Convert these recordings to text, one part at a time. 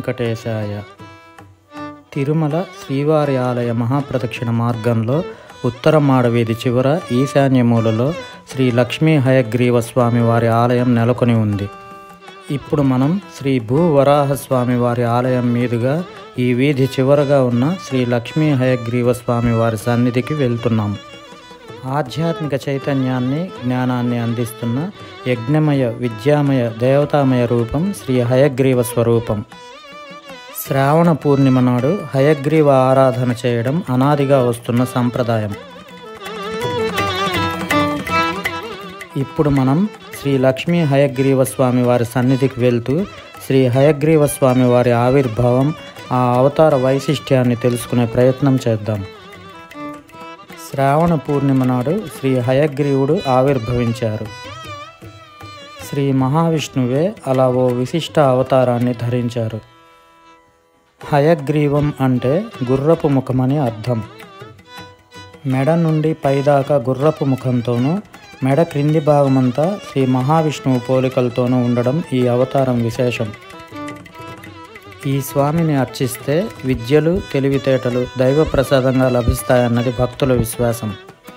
వెంకటేశాయ తిరుమల శ్రీవారి ఆలయ మహాప్రదక్షిణ మార్గంలో ఉత్తర మాడవీధి చివర ఈశాన్య మూలలో శ్రీ లక్ష్మీ హయగ్రీవ స్వామి వారి ఆలయం నెలకొని ఉంది ఇప్పుడు మనం శ్రీ భూవరాహ స్వామి వారి ఆలయం మీదుగా ఈ వీధి చివరగా ఉన్న శ్రీ లక్ష్మీ హయగ్రీవ స్వామి వారి సన్నిధికి వెళ్తున్నాం ఆధ్యాత్మిక చైతన్యాన్ని జ్ఞానాన్ని అందిస్తున్న యజ్ఞమయ విద్యామయ దేవతామయ రూపం శ్రీ హయగ్రీవ స్వరూపం శ్రావణ పూర్ణిమ నాడు హయగ్రీవ ఆరాధన చేయడం అనాదిగా వస్తున్న సంప్రదాయం ఇప్పుడు మనం శ్రీ లక్ష్మీ హయగ్రీవ స్వామి వారి సన్నిధికి వెళ్తూ శ్రీ హయగ్రీవ స్వామి వారి ఆవిర్భావం ఆ అవతార వైశిష్ట్యాన్ని తెలుసుకునే ప్రయత్నం చేద్దాం శ్రావణ పూర్ణిమ నాడు శ్రీ హయగ్రీవుడు ఆవిర్భవించారు శ్రీ మహావిష్ణువే అలా ఓ విశిష్ట అవతారాన్ని ధరించారు హయగ్రీవం అంటే గుర్రపు ముఖమని అర్థం మెడ నుండి పైదాకా గుర్రపు ముఖంతోనూ మెడ క్రింది భాగమంతా శ్రీ మహావిష్ణువు పోలికలతోనూ ఉండడం ఈ అవతారం విశేషం ఈ స్వామిని అర్చిస్తే విద్యలు తెలివితేటలు దైవ ప్రసాదంగా లభిస్తాయన్నది భక్తుల విశ్వాసం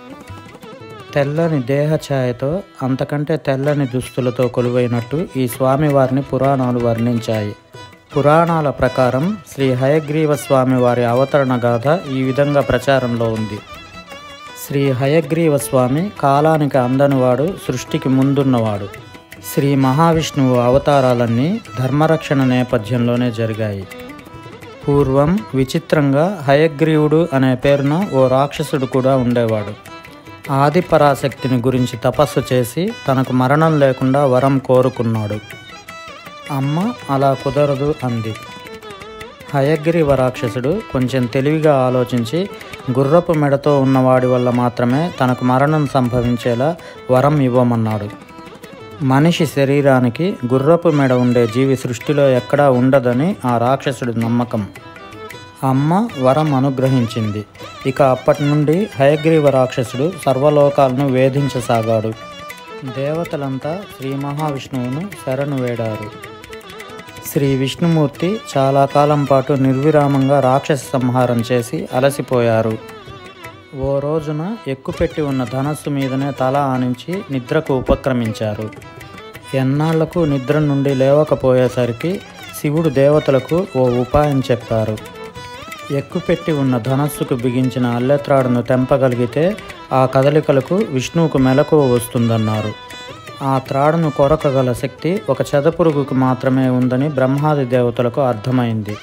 తెల్లని దేహ ఛాయతో అంతకంటే తెల్లని దుస్తులతో కొలువైనట్టు ఈ స్వామివారిని పురాణాలు వర్ణించాయి పురాణాల ప్రకారం శ్రీ హయగ్రీవ స్వామి వారి అవతరణ గాథ ఈ విధంగా ప్రచారంలో ఉంది శ్రీ హయగ్రీవ స్వామి కాలానికి అందనివాడు సృష్టికి ముందున్నవాడు శ్రీ మహావిష్ణువు అవతారాలన్నీ ధర్మరక్షణ నేపథ్యంలోనే జరిగాయి పూర్వం విచిత్రంగా హయగ్రీవుడు అనే పేరున ఓ రాక్షసుడు కూడా ఉండేవాడు ఆది పరాశక్తిని గురించి తపస్సు చేసి తనకు మరణం లేకుండా వరం కోరుకున్నాడు అమ్మ అలా కుదరదు అంది హయగ్రీవ రాక్షసుడు కొంచెం తెలివిగా ఆలోచించి గుర్రపు మెడతో ఉన్నవాడి వల్ల మాత్రమే తనకు మరణం సంభవించేలా వరం ఇవ్వమన్నాడు మనిషి శరీరానికి గుర్రపు మెడ ఉండే జీవి సృష్టిలో ఎక్కడా ఉండదని ఆ రాక్షసుడి నమ్మకం అమ్మ వరం అనుగ్రహించింది ఇక అప్పటి నుండి హయగ్రీవ రాక్షసుడు సర్వలోకాలను వేధించసాగాడు దేవతలంతా శ్రీ మహావిష్ణువును శరణు వేడారు శ్రీ విష్ణుమూర్తి చాలా కాలం పాటు నిర్విరామంగా రాక్షస సంహారం చేసి అలసిపోయారు ఓ రోజున ఎక్కుపెట్టి ఉన్న ధనస్సు మీదనే తల ఆనించి నిద్రకు ఉపక్రమించారు ఎన్నాళ్లకు నిద్ర నుండి లేవకపోయేసరికి శివుడు దేవతలకు ఓ ఉపాయం చెప్పారు ఎక్కుపెట్టి ఉన్న ధనస్సుకు బిగించిన అల్లెత్రాడును తెంపగలిగితే ఆ కదలికలకు విష్ణువుకు మెలకువ వస్తుందన్నారు ఆ త్రాడును కొరకగల శక్తి ఒక చెదపురుగుకు మాత్రమే ఉందని బ్రహ్మాది దేవతలకు అర్థమైంది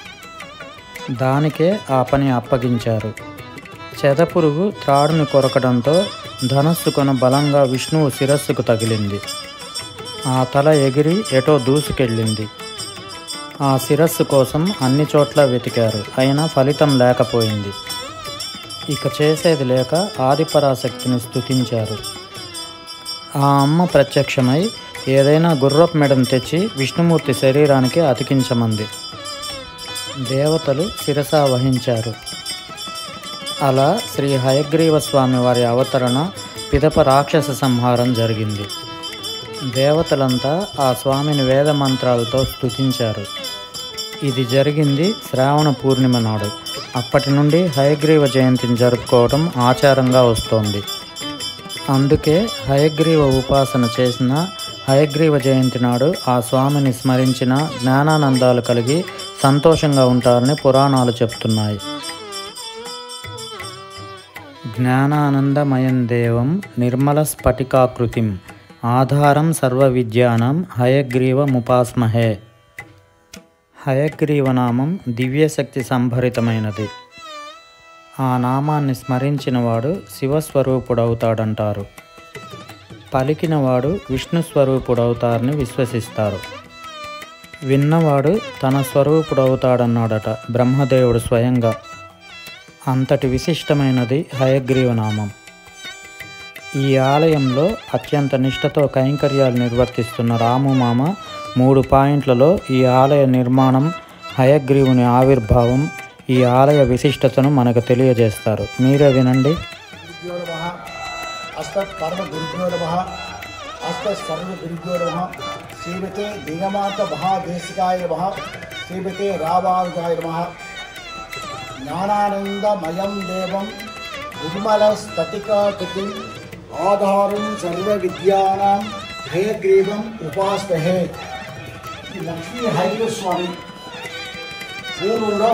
దానికే ఆ పని అప్పగించారు చెదపురుగు త్రాడును కొరకడంతో ధనస్సు కొన బలంగా విష్ణువు శిరస్సుకు తగిలింది ఆ తల ఎగిరి ఎటో దూసుకెళ్ళింది ఆ శిరస్సు కోసం అన్ని చోట్ల వెతికారు అయినా ఫలితం లేకపోయింది ఇక చేసేది లేక ఆదిపరాశక్తిని స్తుతించారు ఆ అమ్మ ప్రత్యక్షమై ఏదైనా గుర్రపు మెడను తెచ్చి విష్ణుమూర్తి శరీరానికి అతికించమంది దేవతలు శిరస వహించారు అలా శ్రీ హయగ్రీవ స్వామి వారి అవతరణ పిదప రాక్షస సంహారం జరిగింది దేవతలంతా ఆ స్వామిని వేద మంత్రాలతో స్తుతించారు ఇది జరిగింది శ్రావణ పూర్ణిమ నాడు అప్పటి నుండి హయగ్రీవ జయంతిని జరుపుకోవడం ఆచారంగా వస్తోంది అందుకే హయగ్రీవ ఉపాసన చేసిన హయగ్రీవ జయంతి నాడు ఆ స్వామిని స్మరించిన జ్ఞానానందాలు కలిగి సంతోషంగా ఉంటారని పురాణాలు చెప్తున్నాయి జ్ఞానానందమయం దేవం నిర్మల స్ఫటికాకృతిం ఆధారం సర్వ విద్యానం హయగ్రీవముపాస్మహే హయగ్రీవనామం దివ్యశక్తి సంభరితమైనది ఆ నామాన్ని స్మరించినవాడు శివస్వరూపుడవుతాడంటారు పలికినవాడు విష్ణు స్వరూపుడవుతారని విశ్వసిస్తారు విన్నవాడు తన స్వరూపుడవుతాడన్నాడట బ్రహ్మదేవుడు స్వయంగా అంతటి విశిష్టమైనది హయగ్రీవనామం ఈ ఆలయంలో అత్యంత నిష్ఠతో కైంకర్యాలు నిర్వర్తిస్తున్న రాము మామ మూడు పాయింట్లలో ఈ ఆలయ నిర్మాణం హయగ్రీవుని ఆవిర్భావం ఈ ఆలయ విశిష్టతను మనకు తెలియజేస్తారు మీరే వినండి గురుభ్యో నమ అస్మత్ పరమ గురుభ్యో నమ అస్మత్ సర్వ గురుభ్యో నమ శ్రీమతే దీనమాత మహాదేశికాయ నమ శ్రీమతి రామానుజాయ నమ జ్ఞానానందమయం దేవం నిర్మల స్ఫటికాకృతి ఆధారం సర్వ విద్యానాం హయగ్రీవం ఉపాస్మహే ఈ లక్ష్మీ హైగ్రీవ స్వామి పూర్వంలో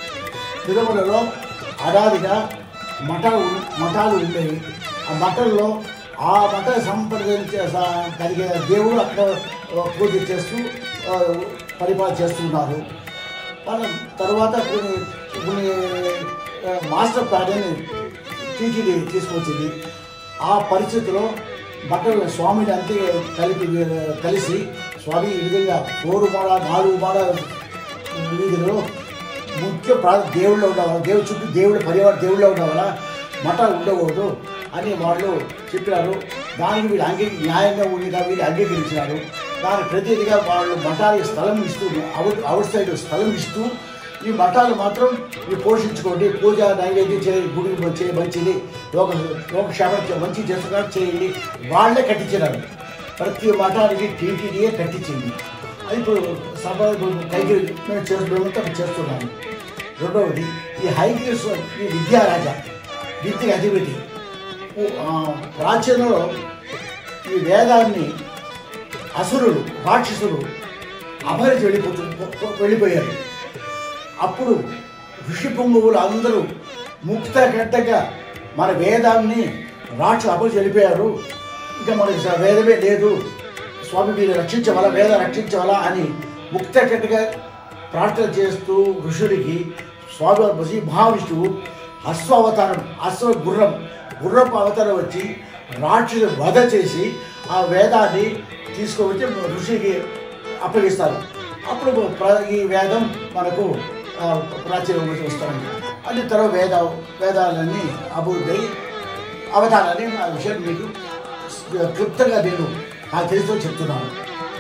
తిరుమలలో అడాదిగా మఠాలు మఠాలు ఉండేవి ఆ మఠంలో ఆ మఠ సంప్రదించే స- కలిగే దేవుడు అక్కడ ఆ, పూజ చేస్తూ ఆ, పరిపాలన చేస్తున్నారు వాళ్ళ తర్వాత కొన్ని కొన్ని ఆ, మాస్టర్ ప్లాన్ టీటీడీ తీసుకొచ్చింది ఆ పరిస్థితిలో బట్టలు స్వామిని అంతే కలిపి కలిసి స్వామి ఈ విధంగా మూడు మాడ నాలుగు మాడ వీధిలో ముఖ్య ప్రా దేవుళ్ళు ఉండవాలి దేవుడు చుట్టూ దేవుడు పరివార దేవుళ్ళు ఉండవాలా మఠాలు ఉండకూడదు అని వాళ్ళు చెప్పినారు దానికి వీళ్ళు అంగీ న్యాయంగా ఉండిగా వీళ్ళు అంగీకరించినారు దానికి ప్రతిదిగా వాళ్ళు మఠాలకి స్థలం ఇస్తూ అవుట్ అవుట్ సైడ్ స్థలం ఇస్తూ ఈ మఠాలు మాత్రం ఇవి పోషించుకోండి పూజ నైవేద్యం చేయండి గుడికి చేయ మంచిది లోక లోకక్షేమం చే- మంచి చేస్తున్నారు చేయండి వాళ్ళే కట్టించినారు ప్రతి మఠానికి టీటీడీయే కట్టించింది అది ఇప్పుడు సభ కైకి మేము చేస్తున్నామంతా చేస్తున్నాము రెండవది ఈ హైగ్రీస్ ఈ విద్యారాజా విద్య అధిపతి ఉ- ఆ, ప్రాచీనంలో ఈ వేదాన్ని అసురులు రాక్షసులు అపహరించి వెళ్ళిపోతు వెళ్ళిపోయారు అప్పుడు ఋషి పొంగువులు అందరూ ముక్త గడ్డగా మన వేదాన్ని రాక్షసు అపహరించి వెళ్ళిపోయారు ఇంకా మనకి స- వేదమే లేదు స్వామి మీరు రక్షించవాలా వేద రక్షించవాలా అని ముక్త గడ్డగా ప్రార్థన చేస్తూ ఋషులకి స్వామి శ్రీ మహావిష్ణువు అశ్వ అవతారం అశ్వ గుర్రం గుర్రపు అవతారం వచ్చి రాక్షసు వధ చేసి ఆ వేదాన్ని తీసుకువచ్చి ఋషికి అప్పగిస్తారు అప్పుడు ప్ర- ఈ వేదం మనకు ఆ, ప్రాచీనం వస్తుంది అది తర్వాత వేద వేదాలన్నీ అభివృద్ధి అయ్యి అవతారాన్ని ఆ విషయం మీకు క్లుప్తంగా నేను నాకు తెలుస్తూ చెప్తున్నాను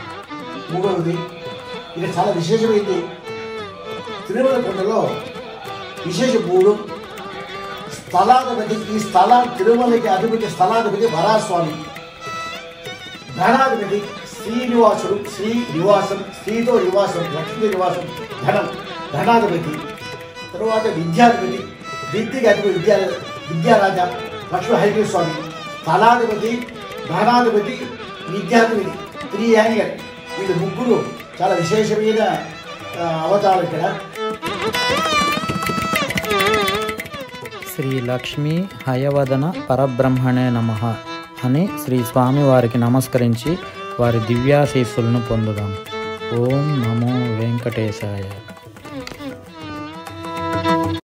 మూడవది ఇది చాలా విశేషమైంది తిరుమల కొండలో విశేష మూడు స్థలాధిపతి ఈ స్థల తిరుమలకి అధిపతి స్థలాధిపతి వరాస్వామి ధనాధిపతి శ్రీనివాసుడు శ్రీ నివాసం శ్రీతో నివాసం లక్ష్మీ నివాసం ధనం ధనాధిపతి తరువాత విద్యాధిపతి విద్యకి అధిపతి విద్యా విద్యారాజా లక్ష్మీ హరికృష్ణ స్వామి స్థలాధిపతి ధనాధిపతి విద్యాధిపతి త్రీ యాంగల్ వీళ్ళు ముగ్గురు చాలా విశేషమైన ఆ, అవతారం ఇక్కడ శ్రీ లక్ష్మీ హయవదన పరబ్రహ్మణే నమ అని శ్రీ స్వామివారికి నమస్కరించి వారి దివ్యాశీస్సులను పొందుదాం ఓం నమో వెంకటేశాయ